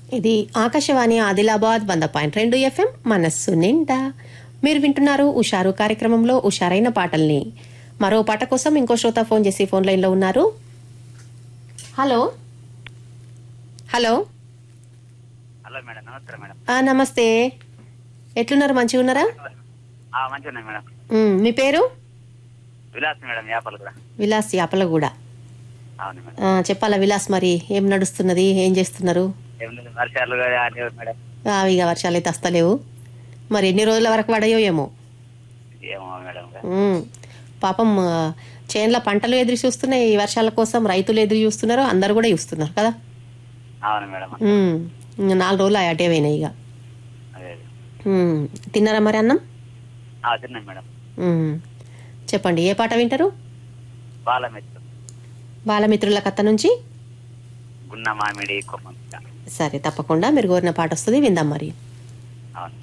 ఇది ఆకాశవాణి ఆదిలాబాద్ వంద పాయింట్ రెండు ఎఫ్ఎం మనస్సు నిండా మీరు వింటున్నారు ఉషారు కార్యక్రమంలో ఉషారైన పాటల్ని మరో పాట కోసం ఇంకో శ్రోత ఫోన్ చేసి ఫోన్ లైన్లో ఉన్నారు హలో హలో హలో మేడం నమస్కారం మేడం ఆ, నమస్తే ఎట్లున్నారు మంచిగా ఉన్నారా ఆ, మంచిగా ఉన్నాయి మేడం ఉమ్, మీ పేరు విలాస్ మేడం యాపలు కూడా విలాస్ యాపలగూడ అవును మేడం ఆ, చెప్పాలా విలాస్ మరి ఏం నడుస్తున్నది ఏం చేస్తున్నారు ఏం లేదు వర్షాలు కూడా లేవు మేడం ఆ, ఇక వర్షాలు అయితే వస్తలేవు మరి ఎన్ని రోజుల వరకు పడయో ఏమో ఏమో మేడం ఉమ్, పాపం ఆ, చేన్ల పంటలు ఎదురు చూస్తున్నాయి ఈ వర్షాల కోసం రైతులు ఎదురు చూస్తున్నారు అందరు కూడా చూస్తున్నారు కదా అవును మేడం ఉమ్, ఇంక నాలుగు రోజులు అటే పోయినాయి ఇక అదే అదే. ఉమ్, తిన్నారా మరి అన్నం ఆ, తిన్నాం మేడం ఉమ్, చెప్పండి ఏ పాట వింటారు బాల మెత్తు బాలమిత్రుల కథ నుంచి గున్న మామిడి కొమ్మ సరే తప్పకుండా మీరు కోరిన పాట వస్తుంది విందాం మరి అవును